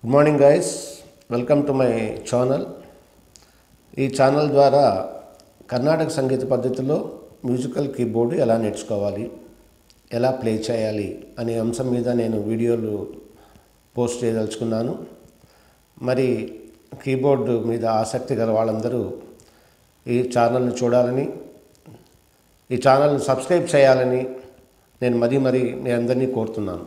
good morning guys welcome to my channel ఈ channel ద్వారా కర్ణాటక సంగీత పద్ధతిలో మ్యూజికల్ కీబోర్డు ఎలా నేర్చుకోవాలి ఎలా ప్లే చేయాలి అనే అంశం మీద నేను వీడియోలు పోస్ట్ చేయదలుచుకున్నాను మరి కీబోర్డు మీద ఆసక్తి గల వాళ్ళందరూ ఈ ఛానల్ని చూడాలని ఈ ఛానల్ని సబ్స్క్రైబ్ చేయాలని నేను మరీ మరీ మీ అందరినీ కోరుతున్నాను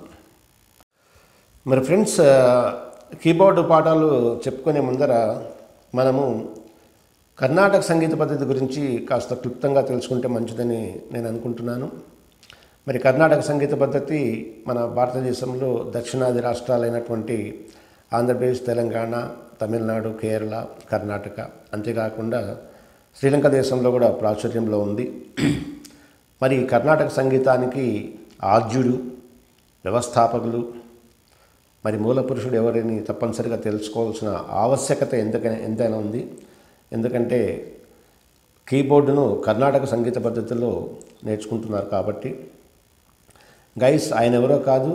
మరి ఫ్రెండ్స్ ఆ, కీబోర్డు పాఠాలు చెప్పుకునే ముందర మనము కర్ణాటక సంగీత పద్ధతి గురించి కాస్త క్లుప్తంగా తెలుసుకుంటే మంచిదని నేను అనుకుంటున్నాను మరి కర్ణాటక సంగీత పద్ధతి మన భారతదేశంలో దక్షిణాది రాష్ట్రాలైనటువంటి ఆంధ్రప్రదేశ్ తెలంగాణ తమిళనాడు కేరళ కర్ణాటక అంతేకాకుండా శ్రీలంక దేశంలో కూడా ప్రాచుర్యంలో ఉంది మరి కర్ణాటక సంగీతానికి ఆద్యుడు వ్యవస్థాపకులు మరి మూల పురుషుడు ఎవరిని తప్పనిసరిగా తెలుసుకోవాల్సిన ఆవశ్యకత ఎందుకైనా ఎంతైనా ఉంది ఎందుకంటే కీబోర్డును కర్ణాటక సంగీత పద్ధతిలో నేర్చుకుంటున్నారు కాబట్టి గైస్ ఆయన ఎవరో కాదు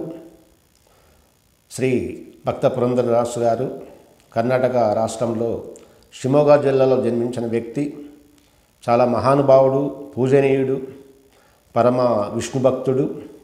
శ్రీ భక్త పురంధరదాసు గారు కర్ణాటక రాష్ట్రంలో షిమోగా జిల్లాలో జన్మించిన వ్యక్తి చాలా మహానుభావుడు పూజనీయుడు పరమ విష్ణు భక్తుడు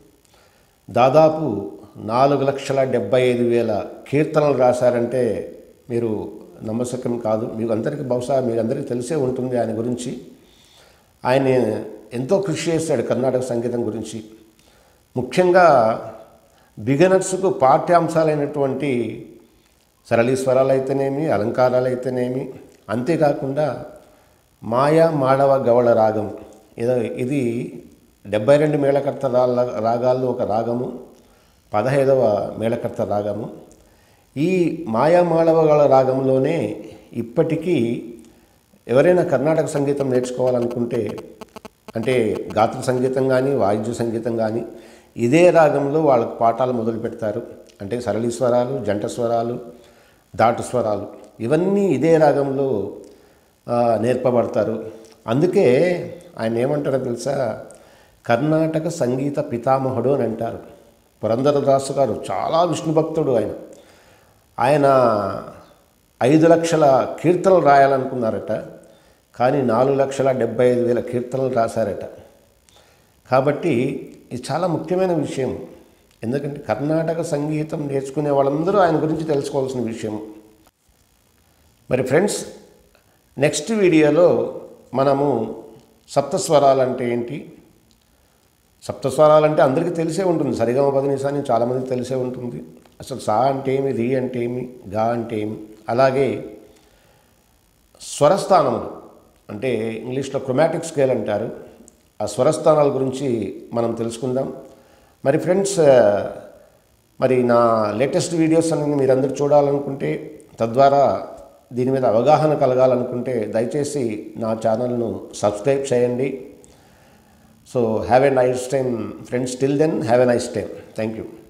దాదాపు నాలుగు లక్షల డెబ్బై ఐదు వేల కీర్తనలు రాశారంటే మీరు నమ్మశక్యం కాదు మీకు అందరికీ బహుశా మీకు అందరికీ తెలిసే ఉంటుంది ఆయన గురించి ఆయన ఎంతో కృషి చేశాడు కర్ణాటక సంగీతం గురించి ముఖ్యంగా బిగనర్స్కు పాఠ్యాంశాలైనటువంటి సరళీస్వరాలు అయితేనేమి అలంకారాలు అయితేనేమి అంతేకాకుండా మాయా మాడవ గవళ రాగం ఏదో ఇది డెబ్బై రెండు మేళకర్త రా- రాగాల్లో ఒక రాగము పదహైదవ మేళకర్త రాగము ఈ మాయా మాడవ గవళ రాగంలోనే ఇప్పటికీ ఎవరైనా కర్ణాటక సంగీతం నేర్చుకోవాలనుకుంటే అంటే గాత్ర సంగీతం కానీ వాయిద్య సంగీతం కానీ ఇదే రాగంలో వాళ్ళకు పాఠాలు మొదలు పెడతారు అంటే సరళి స్వరాలు జంట స్వరాలు దాటు స్వరాలు ఇవన్నీ ఇదే రాగంలో ఆ, నేర్పబడతారు అందుకే ఆయన ఏమంటారో తెలుసా కర్ణాటక సంగీత పితామహుడు అని అంటారు పురంధరదాసు గారు చాలా విష్ణు భక్తుడు ఆయన ఆయన ఐదు లక్షల కీర్తనలు రాయాలనుకున్నారట కానీ నాలుగు లక్షల డెబ్బై ఐదు వేల కీర్తనలు రాశారట కాబట్టి ఇది చాలా ముఖ్యమైన విషయం ఎందుకంటే కర్ణాటక సంగీతం నేర్చుకునే వాళ్ళందరూ ఆయన గురించి తెలుసుకోవాల్సిన విషయం మరి ఫ్రెండ్స్ నెక్స్ట్ వీడియోలో మనము సప్తస్వరాలు అంటే ఏంటి సప్తస్వరాలు అంటే అందరికీ తెలిసే ఉంటుంది సరిగమ పదనిసా అని చాలామందికి తెలిసే ఉంటుంది అసలు సా అంటే ఏమి రి అంటే ఏమి గా అంటే ఏమి అలాగే స్వరస్థానములు అంటే ఇంగ్లీష్లో క్రొమాటిక్ స్కేల్ అంటారు ఆ స్వరస్థానాల గురించి మనం తెలుసుకుందాం మరి ఫ్రెండ్స్ ఆ, మరి నా లేటెస్ట్ వీడియోస్ అన్ని మీరందరూ చూడాలనుకుంటే తద్వారా దీని మీద అవగాహన కలగాలనుకుంటే దయచేసి నా ఛానల్ను సబ్స్క్రైబ్ చేయండి so have a nice time friends till then have a nice time thank you